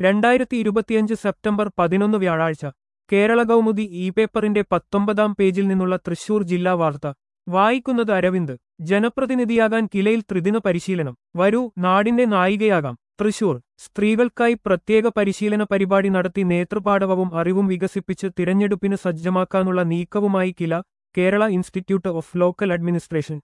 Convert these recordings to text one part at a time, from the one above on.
രണ്ടായിരത്തി ഇരുപത്തിയഞ്ച് സെപ്റ്റംബർ പതിനൊന്ന് വ്യാഴാഴ്ച കേരള കൗമുദി ഇ പേപ്പറിന്റെ പത്തൊമ്പതാം പേജിൽ നിന്നുള്ള തൃശൂർ ജില്ലാ വാർത്ത വായിക്കുന്നത് അരവിന്ദ് ജനപ്രതിനിധിയാകാൻ കിലയിൽ ത്രിദിന പരിശീലനം വരൂ നാടിന്റെ നായികയാകാം തൃശൂർ സ്ത്രീകൾക്കായി പ്രത്യേക പരിശീലന പരിപാടി നടത്തി നേതൃപാടവവും അറിവും വികസിപ്പിച്ച് തിരഞ്ഞെടുപ്പിന് സജ്ജമാക്കാനുള്ള നീക്കവുമായി Kila Kerala institute of local administration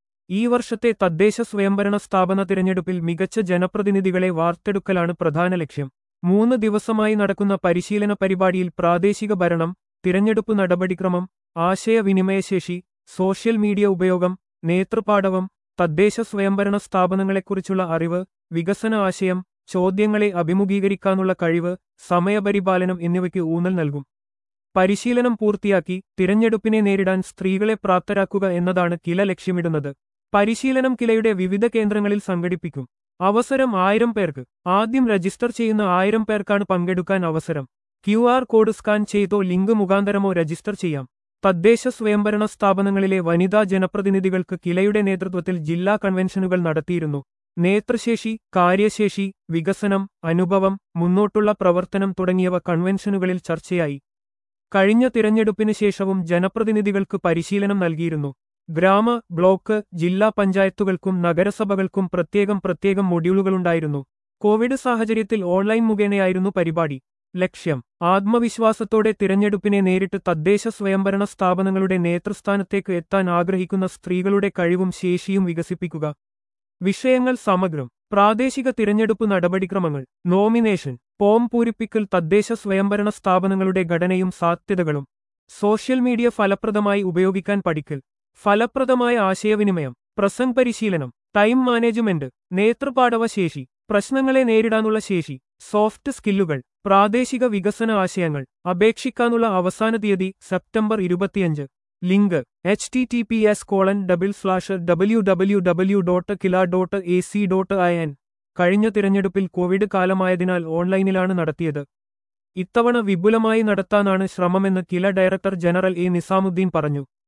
ഈ വർഷത്തെ തദ്ദേശ സ്വയംഭരണ സ്ഥാപന തിരഞ്ഞെടുപ്പിൽ മികച്ച ജനപ്രതിനിധികളെ വാർത്തെടുക്കലാണ് പ്രധാന ലക്ഷ്യം മൂന്ന് ദിവസമായി നടക്കുന്ന പരിശീലന പരിപാടിയിൽ പ്രാദേശിക ഭരണം തിരഞ്ഞെടുപ്പ് നടപടിക്രമം ആശയവിനിമയശേഷി സോഷ്യൽ മീഡിയ ഉപയോഗം നേതൃപാടവം തദ്ദേശ സ്വയംഭരണ സ്ഥാപനങ്ങളെക്കുറിച്ചുള്ള അറിവ് വികസന ആശയം ചോദ്യങ്ങളെ അഭിമുഖീകരിക്കാനുള്ള കഴിവ് സമയപരിപാലനം എന്നിവയ്ക്ക് ഊന്നൽ നൽകും പരിശീലനം പൂർത്തിയാക്കി തിരഞ്ഞെടുപ്പിനെ നേരിടാൻ സ്ത്രീകളെ പ്രാപ്തരാക്കുക എന്നതാണ് കില ലക്ഷ്യമിടുന്നത് പരിശീലനം കിലയുടെ വിവിധ കേന്ദ്രങ്ങളിൽ സംഘടിപ്പിക്കും അവസരം ആയിരം പേർക്ക് ആദ്യം രജിസ്റ്റർ ചെയ്യുന്ന ആയിരം പേർക്കാണ് പങ്കെടുക്കാൻ അവസരം ക്യു ആർ കോഡ് സ്കാൻ ചെയ്തോ ലിങ്ക് മുഖാന്തരമോ രജിസ്റ്റർ ചെയ്യാം തദ്ദേശ സ്വയംഭരണ സ്ഥാപനങ്ങളിലെ വനിതാ ജനപ്രതിനിധികൾക്ക് കിലയുടെ നേതൃത്വത്തിൽ ജില്ലാ കൺവെൻഷനുകൾ നടത്തിയിരുന്നു നേതൃശേഷി കാര്യശേഷി വികസനം അനുഭവം മുന്നോട്ടുള്ള പ്രവർത്തനം തുടങ്ങിയവ കൺവെൻഷനുകളിൽ ചർച്ചയായി കഴിഞ്ഞ തിരഞ്ഞെടുപ്പിന് ശേഷവും ജനപ്രതിനിധികൾക്ക് പരിശീലനം നൽകിയിരുന്നു ഗ്രാമ ബ്ലോക്ക് ജില്ലാ പഞ്ചായത്തുകൾക്കും നഗരസഭകൾക്കും പ്രത്യേകം പ്രത്യേകം മൊഡ്യൂളുകളുണ്ടായിരുന്നു കോവിഡ് സാഹചര്യത്തിൽ ഓൺലൈൻ മുഖേനയായിരുന്നു പരിപാടി ലക്ഷ്യം ആത്മവിശ്വാസത്തോടെ തിരഞ്ഞെടുപ്പിനെ നേരിട്ട് തദ്ദേശ സ്വയംഭരണ സ്ഥാപനങ്ങളുടെ നേതൃസ്ഥാനത്തേക്ക് എത്താൻ ആഗ്രഹിക്കുന്ന സ്ത്രീകളുടെ കഴിവും ശേഷിയും വികസിപ്പിക്കുക വിഷയങ്ങൾ സമഗ്രം പ്രാദേശിക തിരഞ്ഞെടുപ്പ് നടപടിക്രമങ്ങൾ നോമിനേഷൻ ഫോം പൂരിപ്പിക്കൽ തദ്ദേശ സ്വയംഭരണ സ്ഥാപനങ്ങളുടെ ഘടനയും സാധ്യതകളും സോഷ്യൽ മീഡിയ ഫലപ്രദമായി ഉപയോഗിക്കാൻ പഠിക്കൽ ഫലപ്രദമായ ആശയവിനിമയം പ്രസംഗ് പരിശീലനം ടൈം മാനേജ്മെന്റ് നേതൃപാടവ ശേഷി പ്രശ്നങ്ങളെ നേരിടാനുള്ള ശേഷി സോഫ്റ്റ് സ്കില്ലുകൾ പ്രാദേശിക വികസന ആശയങ്ങൾ അപേക്ഷിക്കാനുള്ള അവസാന തീയതി സെപ്റ്റംബർ ഇരുപത്തിയഞ്ച് link H T T P S colon double slash W W W dot Kila dot A C dot I N കഴിഞ്ഞ തിരഞ്ഞെടുപ്പിൽ കോവിഡ് കാലമായതിനാൽ ഓൺലൈനിലാണ് നടത്തിയത് ഇത്തവണ വിപുലമായി നടത്താനാണ് ശ്രമമെന്ന് Kila director general A Nizamuddin പറഞ്ഞു